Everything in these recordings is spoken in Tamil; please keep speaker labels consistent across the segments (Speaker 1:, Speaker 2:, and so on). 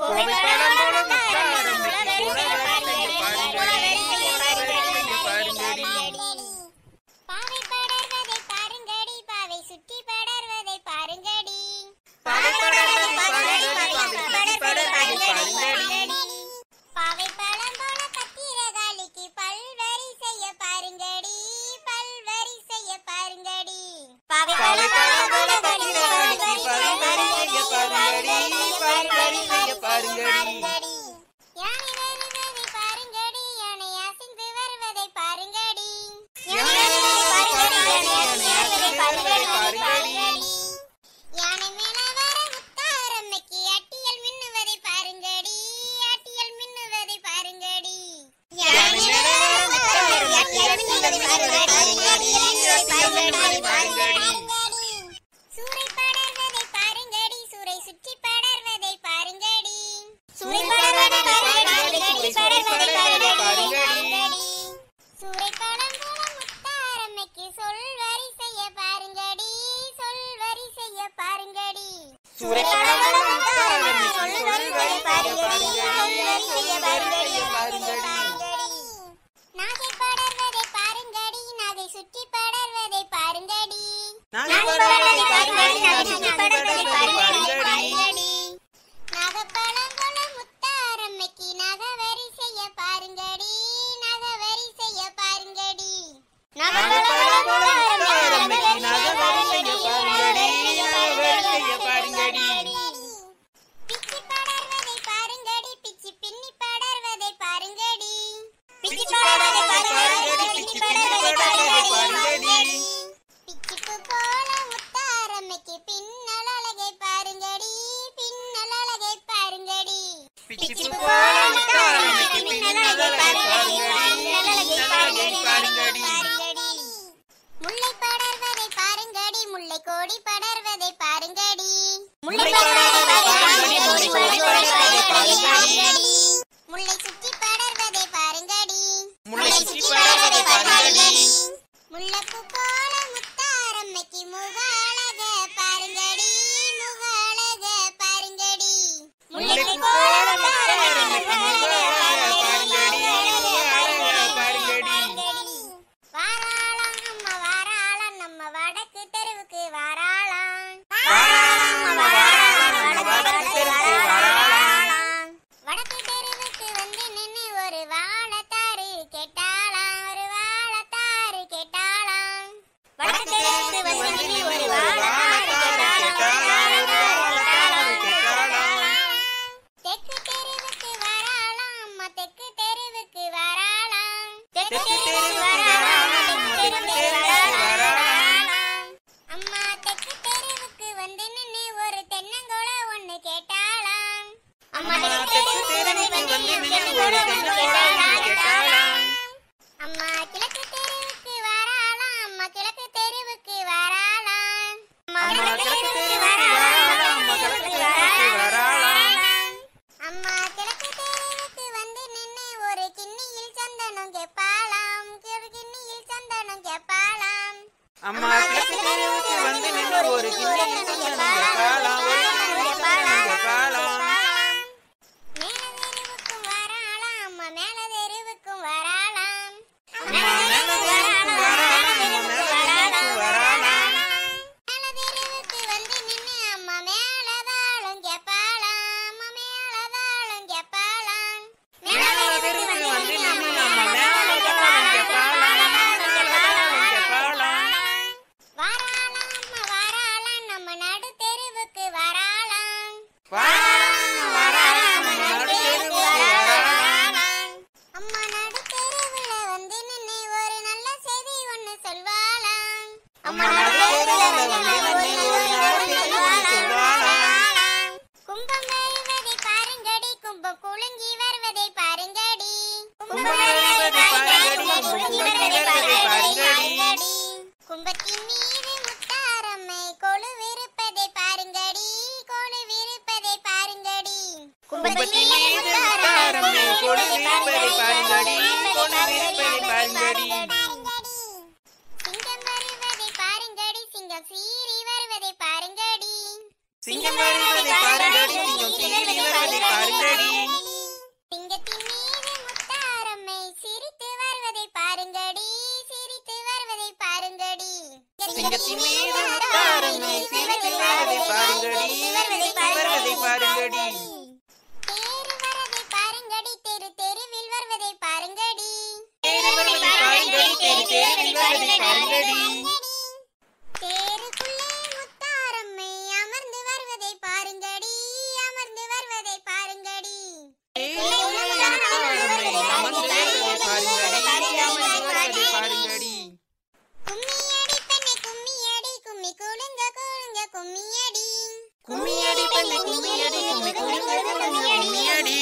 Speaker 1: கோவை பழம் போல முத்தாரம்மைக்கு குலவரிசையை பாருங்கடி குலவரிசையை பாருங்கடி
Speaker 2: பாவை படர்வதை பாருங்கடி பாவை சுற்றி படர்வதை பாருங்கடி
Speaker 1: பாவை படர்வதை பாருங்கடி பாவை சுற்றி படர்வதை பாருங்கடி
Speaker 2: பாவை பழம் போல பத்திரகாளிக்கு பல்வரி செய்ய பாருங்கடி பல்வரி செய்ய பாருங்கடி பாவை
Speaker 1: பாவை பழம் போல பத்திரகாளிக்கு பல்வரிசையை பாருங்கடி பல்வரிசையை பாருங்கடி
Speaker 2: யானை வருவதை பாருங்கடி யானை அசைந்து வருவதை பாருங்கடி
Speaker 1: யானை வருவதை பாருங்கடி, யானை அசைந்து வருவதை பாருங்கடி.
Speaker 2: யானை மேல வர முத்தாரம்மைக்கு அட்டியல் மின்னுவதை பாருங்கடி அட்டியல் மின்னுவதை பாருங்கடி
Speaker 1: யானை மேல வர முத்தாரம்மைக்கு அட்டியல் மின்னுவதை பாருங்கடி, அட்டியல் மின்னுவதை பாருங்கடி.
Speaker 2: சூறை படர்வதை பாருங்கடி சூறை சுற்றி படர்வதை பாருங்கடி
Speaker 1: சூறை படர்வதை பாருங்கடி, சூறை சுற்றி படர்வதை பாருங்கடி.
Speaker 2: சூறை படம் போல முத்தாரம்மைக்கு சொல் வரி செய்ய பாருங்கடி சொல் வரி செய்ய பாருங்கடி
Speaker 1: சூறை பழம் போல முத்தாரம்மைக்கு சொல்வரி பாருங்கடி, சொல்வரி பாருங்கடி.
Speaker 2: நாகை படர்வதை பாருங்கடி நாகை சுற்றி படர்வதை பாருங்கடி
Speaker 1: நாகை படர்வதை பாருங்கடி, நாகை சுற்றி படர்வதை பாருங்கடி.
Speaker 2: நாகப்பழம் போல முத்தாரம்மைக்கு நகவரி செய்ய பாருங்கடி நகவரி செய்ய பாருங்கடி
Speaker 1: நாகப்பழம் போல முத்தாரம்மைக்கு நகவரிசையை பாருங்கடி, நகவரிசையை பாருங்கடி.
Speaker 2: பிச்சி படர்வதை பாருங்கடி பிச்சி பின்னி படர்வதை பாருங்கடி
Speaker 1: பிச்சி படர்வதை பாருங்கடி, பிச்சி பின்னி படர்வதை பாருங்கடி.
Speaker 2: பிச்சிப்பு போல முத்தாரம்மைக்கு பின்னல் அழகை பாருங்கடி பின்னல் அழகை பாருங்கடி
Speaker 1: பிச்சிப்பு போல முத்தாரம்மைக்கு பின்னல் அழகை பாருங்கடி, அழகை பாருங்கடி.
Speaker 2: முல்லை படர்வதை பாருங்கடி முல்லை கோடி படர்வதை பாருங்கடி
Speaker 1: முல்லை படர்வதை பாருங்கடி, முல்லை கோடி படர்வதை பாருங்கடி.
Speaker 2: முல்லை சுற்றி படர்வதை பாருங்கடி
Speaker 1: முல்லை சுற்றி படர்வதை பாருங்கடி.
Speaker 2: முல்லைப்பூ போல முத்தாரம்மைக்கு முக அழக பாருங்கடி முக அழக பாருங்கடி
Speaker 1: முல்லைப்பூ போல முத்தாரம்மைக்கு முக அழக பாருங்கடி, அழக பாருங்கடி.
Speaker 2: வாராளாம் அம்மா வாராளாம் நம்ம வடக்கு தெருவுக்கு வாராளாம்
Speaker 1: வாராளாம் அம்மா வாராளாம் நம்ம வடக்கு தெருவுக்கு வாராளாம்.
Speaker 2: வடக்கு தெருவுக்கு வந்து நின்னு ஒரு வாழைத்தாரு கேட்டாளாம் ஒரு வாழைத்தாரு கேட்டாளாம் வடக்கு தெருவுக்கு வந்து நின்னு ஒரு வாழைத்தாரு கேட்டாளாம் ஒரு வாழைத்தாரு கேட்டாளாம் தெற்கு தெருவுக்கு வராளாம் அம்மா தெற்கு தெருவுக்கு வராளாம் தெற்கு தெருவுக்கு வராளாம் அம்மா தெற்கு தெருவுக்கு வராளாம் அம்மா தெற்கு தெருவுக்கு வந்து நின்னு ஒரு தென்னங்கோல ஒண்ணு கேட்டாளாம் அம்மா தெற்கு தெருவுக்கு வந்து நின்னு ஒரு தென்னங்கோல ஒண்ணு கேட்டாளாம் அம்மா கிழக்கு தெருவுக்கு வராளாம் அம்மா கிழக்கு தெருவுக்கு வராளாம்
Speaker 1: அம்மா கிழக்கு தெருவுக்கு வராளாம், அம்மா கிழக்கு தெருவுக்கு வராளாம்.
Speaker 2: அம்மா கிழக்கு தெருவுக்கு வந்து நின்னு ஒரு கிண்ணியில் சந்தனம் கேப்பாளாம் ஒரு கிண்ணியில் சந்தனம் கேப்பாளாம்
Speaker 1: அம்மா கிழக்கு தெருவுக்கு வந்து நின்று ஒரு கிண்ணியில் சந்தனம் கேட்பாளாம், ஒரு கிண்ணியில் சந்தனம் கேட்பாளாம்.
Speaker 2: மேல தெருவுக்கும் வராளாம் அம்மா மேல தெருவுக்கும் வராளாம்
Speaker 1: அம்மா மேல தெருவுக்கு வராளாம், அம்மா மேல தெருவுக்கு வராளாம்.
Speaker 2: மேல தெருவுக்கு வந்து நின்னு அம்மா மேல தாளம் கேப்பாளாம் அம்மா மேல தாளம் கேப்பாளாம்
Speaker 1: மேல தெருவுக்கு வந்து நின்று அம்மா மேல தாளம் கேட்பாளாம், மேல தாளம் கேட்பாளாம்.
Speaker 2: வாராளாம் அம்மா வாராளாம் நம்ம நடு தெருவுக்கு வராளாம்
Speaker 1: வராளாம், அம்மா வராளாம், அம்மா நடு தெருவுக்கு வராளாம்.
Speaker 2: அம்மா நடு தெருவுல வந்து நின்னு ஒரு நல்ல செய்தி ஒண்ணு சொல்வாளாம்
Speaker 1: அம்மா நடு தெருவுல வந்து நின்னு ஒரு நல்ல செய்தி ஒண்ணு சொல்வாளாம்.
Speaker 2: கும்பம் வருவதை பாருங்கடி கும்பம் குலுங்கி வருவதை பாருங்கடி
Speaker 1: கும்பம் வருவதை பாருங்கடி, கும்பம் குலுங்கி வருவதை பாருங்கடி.
Speaker 2: கும்பத்தின் மீது முத்தாரம்மை கொலுவிருப்பதை பாருங்கடி கொலுவிருப்பதை பாருங்கடி
Speaker 1: கும்பத்தின் மீது முத்தாரம்மை கொலுவிருப்பதை பாருங்கடி, கொலுவிருப்பதை பாருங்கடி.
Speaker 2: சிங்கம் வருவதை பாருங்கடி சிங்கம் சீறி வருவதை பாருங்கடி
Speaker 1: சிங்கம் வருவதை பாருங்கடி சிங்கம் சீறி வருவதை பாருங்கடி நெத்தி மீது முத்தாரம்மை சிரித்து வருவதை பாருங்கடி சிரித்து வருவதை பாருங்கடி
Speaker 2: தேரு வரதை பாருங்கடி தெரு தெருவில் வருவதை பாருங்கடி
Speaker 1: தேரு வருவதை பாருங்கடி தெரு தெருவில் வருவதை பாருங்கடி
Speaker 2: தேருக்குள்ளே முத்தாரம்மை அமர்ந்து வருவதை பாருங்கடி அமர்ந்து வருவதை பாருங்கடி
Speaker 1: தேருக்குள்ளே முத்தாரம்மை அமர்ந்து வருவதை பாருங்கடி அமர்ந்து வருவதை பாருங்கடி
Speaker 2: கும்மியடி பெண்ணே கும்மியடி கும்மி குலுங்க குலுங்க கும்மியடி
Speaker 1: கும்மியடி பெண்ணே கும்மியடி கும்மி குலுங்க குலுங்க கும்மியடி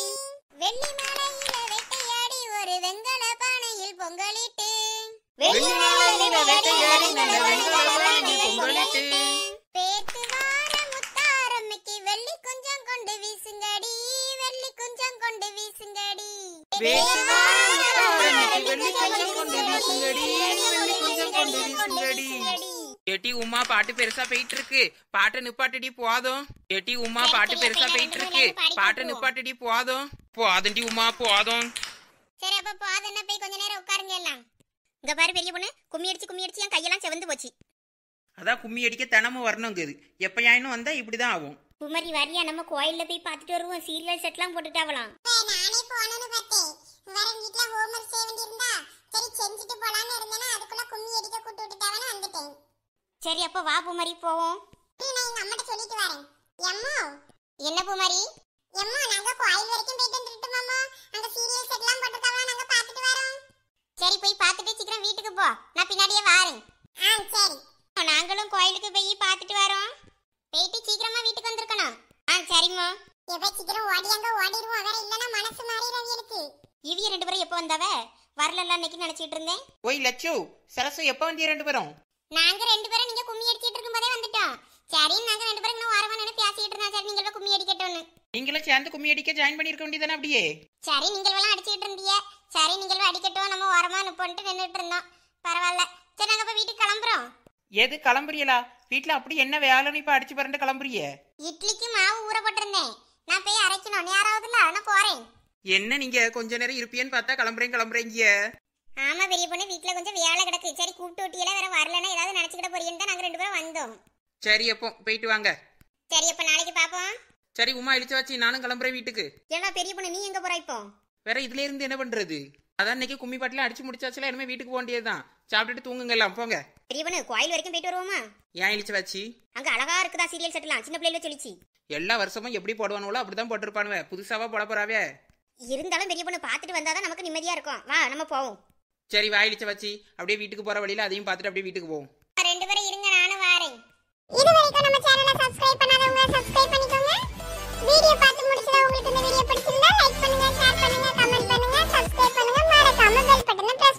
Speaker 2: வெள்ளி மலையில வேட்டையாடி ஒரு வெங்கல பானையில் பொங்கலிட்டு
Speaker 1: வெள்ளி மலையில வேட்டையாடி நல்ல வெண்கல பானையில் பொங்கலிட்டு
Speaker 2: பேத்து வார முத்தாரம்மைக்கு வெள்ளி குஞ்சம் கொண்டு வீசுங்கடி வெள்ளி குஞ்சம் கொண்டு வீசுங்கடி
Speaker 1: வேட்டுவான் முத்தாரம்மைக்கு வெள்ளி கொஞ்சம் கொண்டு வீசுங்கடி வெள்ளி கொஞ்சம் கொண்டு வீசுங்கடி ஏட்டி உமா பாட்டு பெருசா போயிட்டு இருக்கு பாட்டு நிப்பாட்டடி போதும் ஏட்டி உமா பாட்டு பெருசா போயிட்டு இருக்கு பாட்டு நிப்பாட்டடி போதும் போதண்டி உமா போதும்
Speaker 2: சரி அப்ப போதன்னா போய் கொஞ்ச நேரம் உட்காருங்க எல்லாம் இங்க பாரு பெரிய பொண்ணு கும்மி அடிச்சு கும்மி அடிச்சு என் கையெல்லாம் செவந்து போச்சு
Speaker 1: அதான் கும்மி அடிக்க தினமும் வரணுங்குது எப்பயாயினும் வந்தா இப்படிதான் ஆகும்
Speaker 2: குமரி வரியா நம்ம கோயில்ல போய் பார்த்துட்டு வருவோம் சீரியல் செட்லாம் போட்டுட்டாவலாம்
Speaker 3: நானே போனேன்னு பார்த்தேன் வேற வீட்ல ஹோம்ஒர்க் செய்ய வேண்டியிருந்தா சரி செஞ்சுட்டு போலான்னு இருந்தேன்னா அதுக்குள்ள கும்மி அடிக்க கூட்டு விட்டுட்டாவன்னு வந்துட்டேன்
Speaker 2: சரி அப்ப வா பூமரி போவோம்
Speaker 3: சரி, நான் எங்க அம்மாட்ட சொல்லிட்டு வரேன் எம்மோ
Speaker 2: என்ன பூமரி
Speaker 3: எம்மோ நாங்க கோயில் வரைக்கும் போயிட்டு வந்துட்டுமாமோ அங்க சீரியல் செட்லாம் போட்டுருக்காவா நாங்க பார்த்துட்டு வரோம்
Speaker 2: சரி போய் பார்த்துட்டு சீக்கிரம் வீட்டுக்கு போ நான் பின்னாடியே வாரேன்
Speaker 3: ஆ சரி
Speaker 2: நாங்களும் கோயிலுக்கு போய் பார்த்துட்டு வரோம் போயிட்டு சீக்கிரமா வீட்டுக்கு வந்திருக்கணும் ஆ சரிம்மா
Speaker 3: எப்ப சீக்கிரம் ஓடியாங்க ஓடிடுவோம் வேற இல்லனா மனசு மாறிடும் எனக்கு
Speaker 2: இவிய ரெண்டு பேரும் எப்போ வந்தாவ வரல அன்னைக்கு நினைச்சிட்டு இருந்தேன்
Speaker 1: ஓய் லட்சு சரசு எப்ப வந்தீங்க ரெண்டு பேரும்
Speaker 2: நாங்க ரெண்டு பேரும் நீங்க கும்மி அடிச்சிட்டு இருக்கும்போதே வந்துட்டோம் சரி நாங்க ரெண்டு பேரும் இன்னும் வரவா நினைச்சு பேசிட்டு இருந்தோம் சரி நீங்கள் கும்மி அடிக்கட்டும்னு
Speaker 1: நீங்களும் சேர்ந்து கும்மி அடிக்க ஜாயின் பண்ணிருக்க வேண்டியதானே அப்படியே
Speaker 2: சரி நீங்கள் எல்லாம் அடிச்சிட்டு இருந்தீங்க சரி நீங்கள் அடிக்கட்டும் நம்ம ஓரமா நிப்போன்ட்டு நின்னுட்டு இருந்தோம் பரவாயில்ல சரி நாங்க இப்ப வீட்டுக்கு கிளம்புறோம்
Speaker 1: எது கிளம்புறீங்களா வீட்ல அப்படி என்ன வேலைன்னு இப்ப அடிச்சு பரண்டு கிளம்புறிய
Speaker 2: இட்லிக்கு மாவு ஊற போட்டிருந்தேன் நான் போய் அரைக்கணும் நேராவதுல நான் போறேன்
Speaker 1: என்ன நீங்க கொஞ்ச நேரம் இருப்பியன்னு பார்த்தா கிளம்புறேன் கிளம்புறீங்க
Speaker 2: ஆமா பெரிய பொண்ணு வீட்ல கொஞ்சம் வேலை கிடக்கு சரி கூப்பிட்டு விட்டியெல்லாம் வேற வரலன்னா ஏதாவது நினைச்சுக்கிட போறீங்கன்னு தான் நாங்க ரெண்டு பேரும் வந்தோம்
Speaker 1: சரி அப்போ போயிட்டு வாங்க
Speaker 2: சரி அப்ப நாளைக்கு பாப்போம்
Speaker 1: சரி உமா இழிச்சு வச்சு நானும் கிளம்புறேன் வீட்டுக்கு
Speaker 2: ஏன்னா பெரிய பொண்ணு நீ எங்க போற இப்போ
Speaker 1: வேற இதுல இருந்து என்ன பண்றது அதான் இன்னைக்கு கும்மி பாட்டில அடிச்சு முடிச்சாச்சுல இனிமே வீட்டுக்கு போக வேண்டியதுதான் சாப்பிட்டுட்டு தூங்குங்க எல்லாம் போங்க
Speaker 2: பெரிய பொண்ணு கோயில் வரைக்கும் போயிட்டு வருவோமா
Speaker 1: ஏன் இழிச்சு வச்சு
Speaker 2: அங்க அழகா இருக்குதா சீரியல் செட்டலாம் சின்ன பிள்ளைல சொல்லிச்சு
Speaker 1: எல்லா வருஷமும் எப்படி போடுவானுங்களோ அப்படிதான் போட்டிருப்பானுவ புதுசாவா போட போறாவே
Speaker 2: இருந்தாலும் பெரிய பொண்ணு பார்த்துட்டு வந்தாதான் நமக்கு நிம்மதியா இருக்கும் வா நம்ம போவோம்
Speaker 1: சரி வாயிலிச்ச வச்சு அப்படியே வீட்டுக்கு போற வழியில அதையும் பார்த்துட்டு அப்படியே வீட்டுக்கு போவோம்
Speaker 2: ரெண்டு பேரும் இருங்க நானும் வாரேன்
Speaker 3: இது வரைக்கும் நம்ம சேனலை சப்ஸ்கிரைப் பண்ணாதவங்க சப்ஸ்கிரைப் பண்ணிக்கோங்க வீடியோ பார்த்து முடிச்சதா உங்களுக்கு இந்த வீடியோ பிடிச்சிருந்தா லைக் பண்ணுங்க ஷேர் பண்ணுங்க கமெண்ட் பண்ணுங்க சப்ஸ்கிரைப் பண்ணுங்க மறக்காம பெல் பட்டனை பிரஸ்